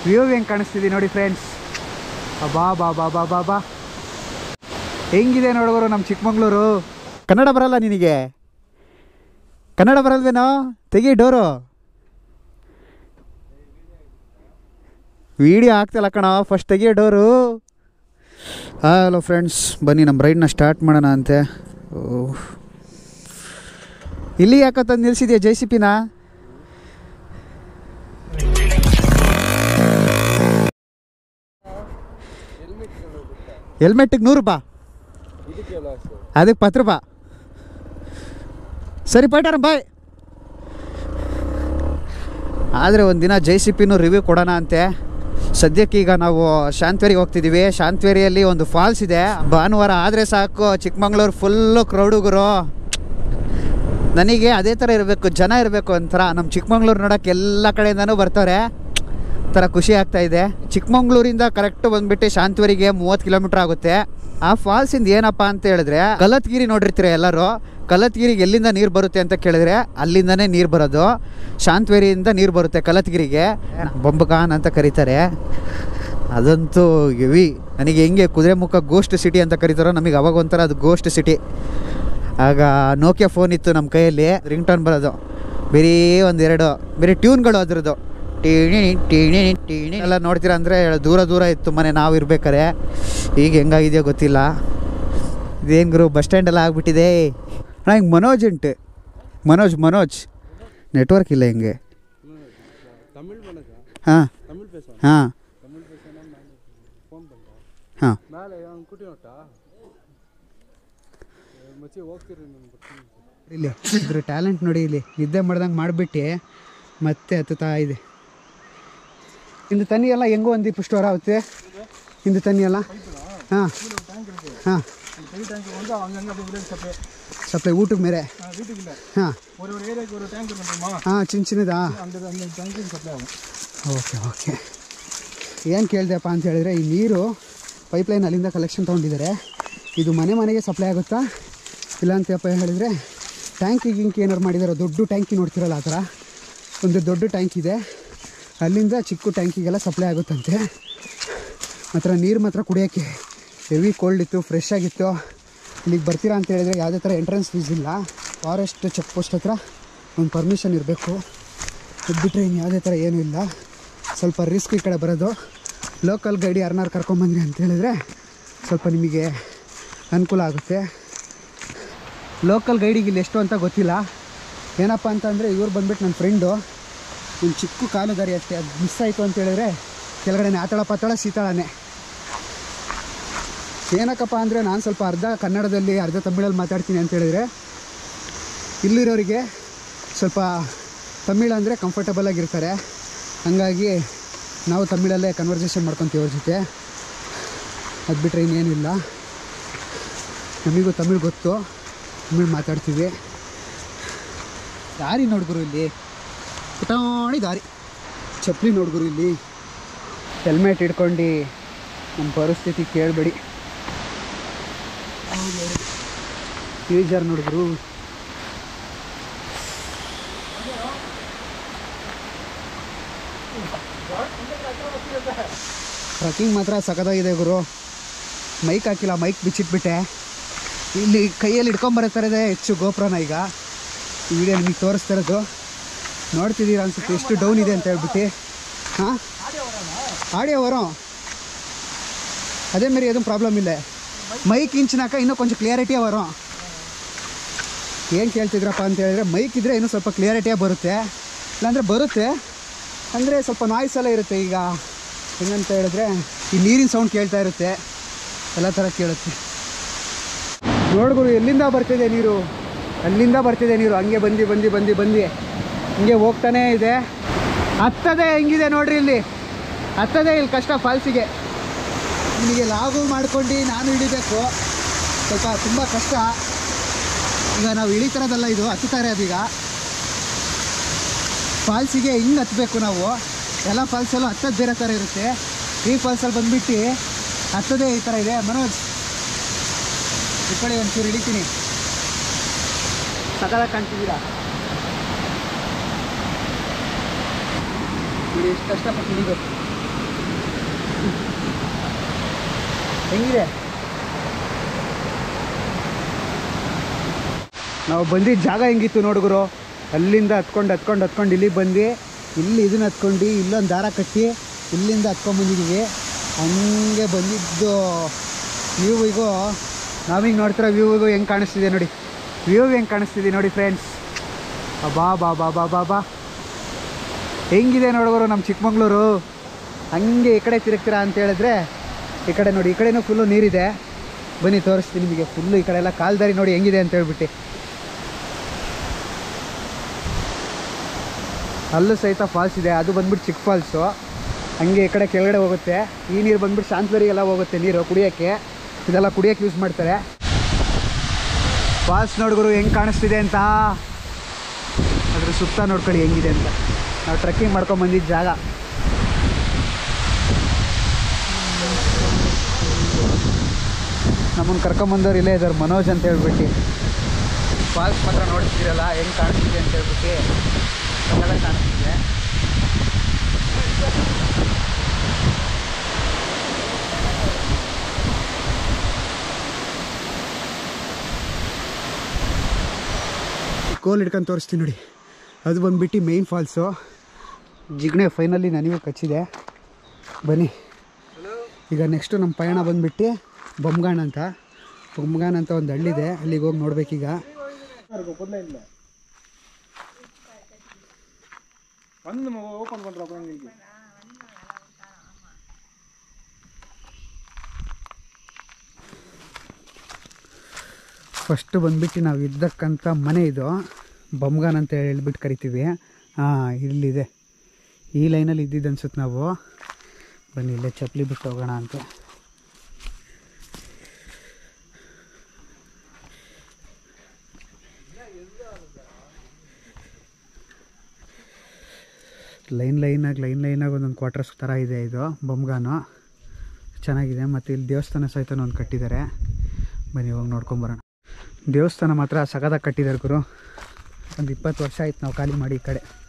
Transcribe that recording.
View ಹೆಂಗೆ ಕಾಣಿಸ್ತಿದೆ ನೋಡಿ ಫ್ರೆಂಡ್ಸ್ ಬಾ ಬಾ ಬಾ ಬಾ ಬಾ ಬಾ ಹೆಂಗಿದೆ ನೋಡುವರು ನಮ್ಮ ಚಿಕ್ಕಮಂಗ್ಳೂರು ಕನ್ನಡ ಬರಲ್ಲ ನಿನಗೆ ಕನ್ನಡ ಬರಲ್ವೇನೋ ತೆಗಿ ಡೋರು ವಿಡಿಯೋ ಆಗ್ತಿಲ್ಲ ಕಣ ಫಸ್ಟ್ ತೆಗಿಯೋ ಡೋರು ಹಲೋ ಫ್ರೆಂಡ್ಸ್ ಬನ್ನಿ ನಮ್ಮ ರೈಡ್ನ ಸ್ಟಾರ್ಟ್ ಮಾಡೋಣ ಅಂತೆ ಓಹ್. ಇಲ್ಲಿ ಯಾಕಂತ ನಿಲ್ಸಿದ್ಯಾ ಜೆ ಸಿ ಪಿನ ಹೆಲ್ಮೆಟ್ಟಿಗೆ ನೂರು ರೂಪಾಯಿ ಅದಕ್ಕೆ ಪತ್ತು ರೂಪಾಯಿ ಸರಿ ಪೈಟಾರ ಬಾಯ್ ಆದರೆ ಒಂದಿನ ಜೈ ಸಿ ಪಿನೂ ರಿವ್ಯೂ ಕೊಡೋಣ ಅಂತೆ ಸದ್ಯಕ್ಕೆ ಈಗ ನಾವು ಶಾಂತವೇರಿಗೆ ಹೋಗ್ತಿದ್ದೀವಿ ಶಾಂತವೇರಿಯಲ್ಲಿ ಒಂದು ಫಾಲ್ಸ್ ಇದೆ ಭಾನುವಾರ ಆದರೆ ಸಾಕು ಚಿಕ್ಕಮಂಗ್ಳೂರು ಫುಲ್ಲು ಕ್ರೌಡುಗುರು ನನಗೆ ಅದೇ ಥರ ಇರಬೇಕು ಜನ ಇರಬೇಕು ಒಂಥರ ನಮ್ಮ ಚಿಕ್ಕಮಂಗ್ಳೂರು ನೋಡೋಕೆ ಎಲ್ಲ ಕಡೆಯಿಂದನೂ ಬರ್ತಾರೆ ಥರ ಖುಷಿ ಆಗ್ತಾ ಇದೆ ಚಿಕ್ಕಮಂಗ್ಳೂರಿಂದ ಕರೆಕ್ಟ್ ಬಂದ್ಬಿಟ್ಟು ಶಾಂತವರಿಗೆ ಮೂವತ್ತು ಕಿಲೋಮೀಟರ್ ಆಗುತ್ತೆ ಆ ಫಾಲ್ಸಿಂದ ಏನಪ್ಪ ಅಂತ ಹೇಳಿದ್ರೆ ಕಲತ್ಗಿರಿ ನೋಡಿರ್ತೀರ ಎಲ್ಲರೂ ಕಲತ್ಗಿರಿಗೆ ಎಲ್ಲಿಂದ ನೀರು ಬರುತ್ತೆ ಅಂತ ಕೇಳಿದ್ರೆ ಅಲ್ಲಿಂದನೇ ನೀರು ಬರೋದು ಶಾಂತವೇರಿಯಿಂದ ನೀರು ಬರುತ್ತೆ ಕಲತ್ಗಿರಿಗೆ ಬೊಂಬಕಾನ್ ಅಂತ ಕರೀತಾರೆ ಅದಂತೂ ಹೆವಿ ನನಗೆ ಹೆಂಗೆ ಕುದುರೆಮುಖ ಗೋಸ್ಟ್ ಸಿಟಿ ಅಂತ ಕರೀತಾರೋ ನಮಗೆ ಅವಾಗ ಒಂಥರ ಅದು ಗೋಸ್ಟ್ ಸಿಟಿ ಆಗ ನೋಕಿಯಾ ಫೋನ್ ಇತ್ತು ನಮ್ಮ ಕೈಯಲ್ಲಿ ರಿಂಗ್ ಟೋನ್ ಬರೋದು ಬರೀ ಒಂದೆರಡು ಬರೀ ಟ್ಯೂನ್ಗಳು ಅದ್ರದ್ದು ಟೀಣಿ ಟೀಣಿ ಟೀಣಿ ಎಲ್ಲ ನೋಡ್ತೀರಾ ಅಂದರೆ ದೂರ ದೂರ ಇತ್ತು ಮನೆ ನಾವು ಇರ್ಬೇಕಾರೆ ಈಗ ಹೆಂಗಾಗಿದೆಯೋ ಗೊತ್ತಿಲ್ಲ ಇದೇನು ಗುರು ಬಸ್ ಸ್ಟ್ಯಾಂಡ್ ಎಲ್ಲ ಆಗ್ಬಿಟ್ಟಿದೆ ಅಣ್ಣ ಹಿಂಗೆ ಮನೋಜ್ ಉಂಟು ಮನೋಜ್ ಮನೋಜ್ ನೆಟ್ವರ್ಕ್ ಇಲ್ಲ ಹಿಂಗೆ தமிழ் பண்ணுங்க ಹಾಂ தமிழ் பேசுவோம் ಹಾಂ தமிழ் பேசினா நான் ஃபோன் பண்ணுறேன் ಹಾಂ மேலே அவன் குட்டி நோட்டா ಮಚ್ಚಿ ಹೋಗ್ತೀರಿ ನಾನು ಬರ್ತೀನಿ ಇಲ್ಲಿ ಇದ್ರ ಟ್ಯಾಲೆಂಟ್ ನೋಡಿ ಇಲ್ಲಿ ನಿದ್ದೆ ಮಾಡ್ದಂಗೆ ಮಾಡಿಬಿಟ್ಟು ಮತ್ತೆ ಹತ್ತುತ್ತಾ ಇದೆ ಇಂದು ತಣ್ಣಿ ಎಲ್ಲ ಹೆಂಗೋ ಒಂದು ದೀಪ ಸ್ಟೋರ್ ಆಗುತ್ತೆ ಇಂದು ತಣ್ಣಿ ಎಲ್ಲ ಹಾಂ ಹಾಂ பெரிய டேங்க் வந்து அங்கங்கே அப்படி வில்லேஜ் சப்ளை ಸಪ್ಲೈ ಊಟಕ್ಕೆ ಮೇರೆ வீட்டுக்கு இல்லை ಹಾಂ ஒரு ஒரு ஏரியாவுக்கு ஒரு டேங்க் இருக்குமா ಹಾಂ ಚಿನ್ನ ಚಿನ್ನದಾ அந்த அந்த டேங்க்கு சப்ளை ஆகும் ಓಕೆ ಓಕೆ ಏನು ಕೇಳಿದೆಪ್ಪ ಅಂತ ಹೇಳಿದ್ರೆ ಈ ನೀರು ಪೈಪ್ಲೈನ್ ಅಲ್ಲಿಂದ ಕಲೆಕ್ಷನ್ ತೊಗೊಂಡಿದ್ದಾರೆ ಇದು ಮನೆ ಮನೆಗೆ ಸಪ್ಲೈ ಆಗುತ್ತಾ ಇಲ್ಲ ಅಂತಪ್ಪ ಹೇಳಿದರೆ ಟ್ಯಾಂಕಿ ಗಿಂಕಿ ಏನಾರು ಮಾಡಿದಾರೋ ದೊಡ್ಡ ಟ್ಯಾಂಕಿ ನೋಡ್ತಿರಲ್ಲ ಆ ಥರ ಒಂದು ದೊಡ್ಡ ಟ್ಯಾಂಕ್ ಇದೆ ಅಲ್ಲಿಂದ ಚಿಕ್ಕ ಟ್ಯಾಂಕಿಗೆಲ್ಲ ಸಪ್ಲೈ ಆಗುತ್ತಂತೆ ಮಾತ್ರ ನೀರು ಮಾತ್ರ ಕುಡಿಯೋಕ್ಕೆ ಹೆವಿ ಕೋಲ್ಡ್ ಇತ್ತು ಫ್ರೆಶ್ ಆಗಿತ್ತು ಇಲ್ಲಿಗೆ ಬರ್ತೀರಾ ಅಂತ ಹೇಳಿದ್ರೆ ಯಾವುದೇ ಥರ ಎಂಟ್ರೆನ್ಸ್ ಫೀಸ್ ಇಲ್ಲ ಫಾರೆಸ್ಟ್ ಚೆಕ್ ಪೋಸ್ಟ್ ಹತ್ರ ಒಂದು ಪರ್ಮಿಷನ್ ಇರಬೇಕು ಅದು ಬಿಟ್ಟರೆ ಇನ್ನು ಯಾವುದೇ ಥರ ಏನೂ ಇಲ್ಲ ಸ್ವಲ್ಪ ರಿಸ್ಕ್ ಈ ಕಡೆ ಬರೋದು ಲೋಕಲ್ ಗೈಡ್ ಯಾರನ್ನಾರು ಕರ್ಕೊಂಬಂದ್ರಿ ಅಂತ ಹೇಳಿದ್ರೆ ಸ್ವಲ್ಪ ನಿಮಗೆ ಅನುಕೂಲ ಆಗುತ್ತೆ ಲೋಕಲ್ ಗೈಡಿಗೆ ಇಲ್ಲಿ ಎಷ್ಟು ಅಂತ ಗೊತ್ತಿಲ್ಲ ಏನಪ್ಪ ಅಂತಂದರೆ ಇವ್ರು ಬಂದ್ಬಿಟ್ಟು ನನ್ನ ಫ್ರೆಂಡು ಒಂದು ಚಿಕ್ಕ ಕಾಲು ದಾರಿ ಅಷ್ಟೇ ಅದು ಮಿಸ್ ಆಯಿತು ಅಂತ ಹೇಳಿದ್ರೆ ಕೆಳಗಡೆ ಆತಳ ಪಾತಾಳ ಶೀತಾಳನೆ ಏನಕ್ಕಪ್ಪ ಅಂದರೆ ನಾನು ಸ್ವಲ್ಪ ಅರ್ಧ ಕನ್ನಡದಲ್ಲಿ ಅರ್ಧ ತಮಿಳಲ್ಲಿ ಮಾತಾಡ್ತೀನಿ ಅಂತ ಹೇಳಿದ್ರೆ ಇಲ್ಲಿರೋರಿಗೆ ಸ್ವಲ್ಪ ತಮಿಳು ಅಂದರೆ ಕಂಫರ್ಟಬಲ್ ಆಗಿರ್ತಾರೆ ಹಾಗಾಗಿ ನಾವು ತಮಿಳಲ್ಲೇ ಕನ್ವರ್ಸೇಷನ್ ಮಾಡ್ಕೊತೀವಿ ಅವ್ರ ಜೊತೆ ಅದು ಬಿಟ್ಟರೆ ಇನ್ನೇನಿಲ್ಲ ನಮಗೂ ತಮಿಳು ಗೊತ್ತು ತಮಿಳು ಮಾತಾಡ್ತೀವಿ ದಾರಿ ನೋಡ್ಗುರು ಇಲ್ಲಿ ಪುಟಾಣಿ ದಾರಿ ಚಪ್ಪಲಿ ನೋಡ್ಗುರು ಇಲ್ಲಿ ಹೆಲ್ಮೆಟ್ ಹಿಡ್ಕೊಂಡು ನಮ್ಮ ಪರಿಸ್ಥಿತಿ ಕೇಳಬೇಡಿ ಈಜಾರ್ ನೋಡಿದ್ರು ಟ್ರಕ್ಕಿಂಗ್ ಮಾತ್ರ ಸಖತ್ತಾಗಿದೆ ಗುರು ಮೈಕ್ ಹಾಕಿಲ್ಲ ಮೈಕ್ ಬಿಚ್ಚಿಟ್ಬಿಟ್ಟೆ ಇಲ್ಲಿ ಕೈಯಲ್ಲಿ ಹಿಡ್ಕೊಂಬರ್ತಾ ಇದೆ ಹೆಚ್ಚು ಗೋಪುರನ ಈಗ ಈ ವಿಡಿಯೋ ನಿಮಗೆ ತೋರಿಸ್ತಾ ಇರೋದು ನೋಡ್ತಿದ್ದೀರಾ ಅನ್ಸುತ್ತೆ ಎಷ್ಟು ಡೌನ್ ಇದೆ ಅಂತ ಹೇಳ್ಬಿಟ್ಟು ಹಾಂ ಆಡಿಯೋ ವರೋ அதே மாதிரி எதுவும் ப்ராப்ளம் இல்லை ಮೈಕ್ ಇಂಚಿನಾಕ ಇನ್ನೂ ಕೊಂಚ ಕ್ಲಿಯಾರಿಟಿಯೇ ವರೋ ಏನು ಕೇಳ್ತಿದ್ರಪ್ಪ ಅಂತ ಹೇಳಿದ್ರೆ ಮೈಕ್ ಇದ್ದರೆ ಇನ್ನೂ ಸ್ವಲ್ಪ ಕ್ಲಿಯಾರಿಟಿಯೇ ಬರುತ್ತೆ ಇಲ್ಲಾಂದರೆ ಬರುತ್ತೆ ಅಂದರೆ ಸ್ವಲ್ಪ ನಾಯ್ಸ್ ಎಲ್ಲ ಇರುತ್ತೆ ಈಗ ಹೆಂಗಂತ ಹೇಳಿದ್ರೆ ಈ ನೀರಿನ ಸೌಂಡ್ ಕೇಳ್ತಾ ಇರುತ್ತೆ ಎಲ್ಲ ಥರ ಕೇಳುತ್ತೆ ನೋಡ್ಗುರು ಎಲ್ಲಿಂದ ಬರ್ತಿದೆ ನೀರು ಅಲ್ಲಿಂದ ಬರ್ತಿದೆ ನೀರು ಹಂಗೆ ಬಂದು ಬಂದು ಬಂದು ಬಂದು ಹಿಂಗೆ ಹೋಗ್ತಾನೇ ಇದೆ ಹತ್ತದೇ ಹೆಂಗಿದೆ ನೋಡ್ರಿ ಇಲ್ಲಿ ಹತ್ತದೇ ಇಲ್ಲಿ ಕಷ್ಟ ಫಾಲ್ಸಿಗೆ ನಿಮಗೆ ಲಾಗು ಮಾಡ್ಕೊಂಡು ನಾನು ಇಳಿಬೇಕು ಸ್ವಲ್ಪ ತುಂಬ ಕಷ್ಟ ಈಗ ನಾವು ಇಳಿತಿರೋದಲ್ಲ ಇದು ಹತ್ತುತ್ತಾ ಇರೋದೀಗ ಫಾಲ್ಸಿಗೆ ಹಿಂಗೆ ಹತ್ತಬೇಕು ನಾವು ಎಲ್ಲ ಫಾಲ್ಸಲ್ಲೂ ಹತ್ತೋದು ಬೇರೆ ಥರ ಇರುತ್ತೆ ಈ ಫಾಲ್ಸಲ್ಲಿ ಬಂದ್ಬಿಟ್ಟು ಹತ್ತೋದೇ ಈ ಥರ ಇದೆ ಮನೋಜ್ ಈ ಕಡೆ ಒಂಚೂರು ಹಿಡಿತೀನಿ ಸಕಾಲಾಗಿ ಕಾಣ್ತಿದ್ದೀರಾ ಇಲ್ಲಿ ಎಷ್ಟು ಕಷ್ಟಪಟ್ಟು ಹಿಡಿಬೇಕು ಹೆಂಗಿದೆ ನಾವು ಬಂದಿದ್ದ ಜಾಗ ಹೆಂಗಿತ್ತು ನೋಡುಗರು ಅಲ್ಲಿಂದ ಹತ್ಕೊಂಡು ಹತ್ಕೊಂಡು ಹತ್ಕೊಂಡು ಇಲ್ಲಿಗೆ ಬಂದು ಇಲ್ಲಿ ಇದನ್ನ ಹತ್ಕೊಂಡು ಇಲ್ಲೊಂದು ದಾರ ಕಟ್ಟಿ ಇಲ್ಲಿಂದ ಹತ್ಕೊಂಡು ಬಂದಿದ್ದೀವಿ ಹಂಗೆ ಬಂದಿದ್ದು ವ್ಯೂವಿಗೂ ನಾವೀಗ ನೋಡ್ತಿರೋ ವ್ಯೂವಿಗೂ ಹೆಂಗೆ ಕಾಣಿಸ್ತಿದೆ ನೋಡಿ ವ್ಯೂ ಹೆಂಗೆ ಕಾಣಿಸ್ತಿದೆ ನೋಡಿ ಫ್ರೆಂಡ್ಸ್ ಬಾ ಬಾ ಬಾ ಬಾ ಬಾ ಬಾ ಹೆಂಗಿದೆ ನೋಡುವರು ನಮ್ಮ ಚಿಕ್ಕಮಂಗ್ಳೂರು ಹಂಗೆ ಈ ಕಡೆ ತಿರುಗ್ತೀರಾ ಅಂತ ಹೇಳಿದ್ರೆ ಈ ಕಡೆ ನೋಡಿ ಈ ಕಡೆನೂ ಫುಲ್ಲು ನೀರಿದೆ ಬನ್ನಿ ತೋರಿಸ್ತೀನಿ ನಿಮಗೆ ಫುಲ್ಲು ಈ ಕಡೆ ಎಲ್ಲ ಕಾಲ್ದಾರಿ ನೋಡಿ ಹೆಂಗಿದೆ ಅಂತ ಹೇಳ್ಬಿಟ್ಟು ಅಲ್ಲೂ ಸಹಿತ ಫಾಲ್ಸ್ ಇದೆ ಅದು ಬಂದ್ಬಿಟ್ಟು ಚಿಕ್ಕ ಫಾಲ್ಸು ಹಂಗೆ ಈ ಕಡೆ ಕೆಳಗಡೆ ಹೋಗುತ್ತೆ ಈ ನೀರು ಬಂದ್ಬಿಟ್ಟು ಶಾಂತವರಿಗೆಲ್ಲ ಹೋಗುತ್ತೆ ನೀರು ಕುಡಿಯೋಕ್ಕೆ ಇದೆಲ್ಲ ಕುಡಿಯೋಕ್ಕೆ ಯೂಸ್ ಮಾಡ್ತಾರೆ ಫಾಲ್ಸ್ ನೋಡ್ಗುರು ಹೆಂಗೆ ಕಾಣಿಸ್ತಿದೆ ಅಂತ ಅದ್ರ ಸುತ್ತ ನೋಡ್ಕೊಳ್ಳಿ ಹೆಂಗಿದೆ ಅಂತ ನಾವು ಟ್ರೆಕ್ಕಿಂಗ್ ಮಾಡ್ಕೊಂಡು ಬಂದಿದ್ದ ಜಾಗ ನಮ್ಮನ್ನು ಕರ್ಕೊಂಬಂದವ್ರು ಇಲ್ಲೇ ಇದ್ದಾರೆ ಮನೋಜ್ ಅಂತ ಹೇಳ್ಬಿಟ್ಟು ಫಾಲ್ಸ್ ಮಾತ್ರ ನೋಡ್ತಿದ್ದೀರಲ್ಲ ಹೆಂಗೆ ಕಾಣಿಸ್ತಿದೆ ಅಂತ ಹೇಳ್ಬಿಟ್ಟು ಚೆನ್ನಾಗಿ ಕಾಣಿಸ್ತಿದೆ ಕೋಲ್ ಹಿಡ್ಕೊಂಡು ತೋರಿಸ್ತೀನಿ ನೋಡಿ ಅದು ಬಂದ್ಬಿಟ್ಟು ಮೇಯ್ನ್ ಫಾಲ್ಸು ಜಿಗಣೆ ಫೈನಲಿ ನನಗೂ ಕಚ್ಚಿದೆ ಬನ್ನಿ ಈಗ ನೆಕ್ಸ್ಟು ನಮ್ಮ ಪಯಣ ಬಂದ್ಬಿಟ್ಟು ಬೊಮ್ಗಾಣ ಅಂತ ಬೊಮ್ಗಾಣ ಅಂತ ಒಂದು ಹಳ್ಳಿದೆ ಅಲ್ಲಿಗೆ ಹೋಗಿ ನೋಡ್ಬೇಕೀಗ ಮೊದಲೇ ಇಲ್ಲ ಒಂದು ಓಪನ್ பண்ணுறப்ப இன்னைக்கு ಫಸ್ಟು ಬಂದ್ಬಿಟ್ಟು ನಾವು ಇದ್ದಕ್ಕಂಥ ಮನೆ ಇದು ಬೊಮ್ಗಾನ್ ಅಂತ ಹೇಳ್ಬಿಟ್ಟು ಕರಿತೀವಿ ಹಾಂ ಇಲ್ಲಿದೆ ಈ ಲೈನಲ್ಲಿ ಇದ್ದಿದ್ದು ಅನ್ಸುತ್ತೆ ನಾವು ಬನ್ನಿ ಇಲ್ಲೇ ಚಪ್ಪಲಿ ಬಿಟ್ಟು ಹೋಗೋಣ ಅಂತ ಲೈನ್ ಲೈನಾಗಿ ಲೈನ್ ಲೈನಾಗಿ ಒಂದೊಂದು ಕ್ವಾರ್ಟರ್ಸ್ ಥರ ಇದೆ ಇದು ಬೊಮ್ಗಾನು ಚೆನ್ನಾಗಿದೆ ಮತ್ತು ಇಲ್ಲಿ ದೇವಸ್ಥಾನ ಸಹಿತ ಒಂದು ಕಟ್ಟಿದ್ದಾರೆ ಬನ್ನಿ ಹೋಗಿ ನೋಡ್ಕೊಂಬರೋಣ ದೇವಸ್ಥಾನ ಮಾತ್ರ ಸಗದಾಗಿ ಕಟ್ಟಿದ್ದಾರೆ ಗುರು ಒಂದು ಇಪ್ಪತ್ತು ವರ್ಷ ಆಯ್ತು ನಾವು ಖಾಲಿ ಮಾಡಿ ಈ ಕಡೆ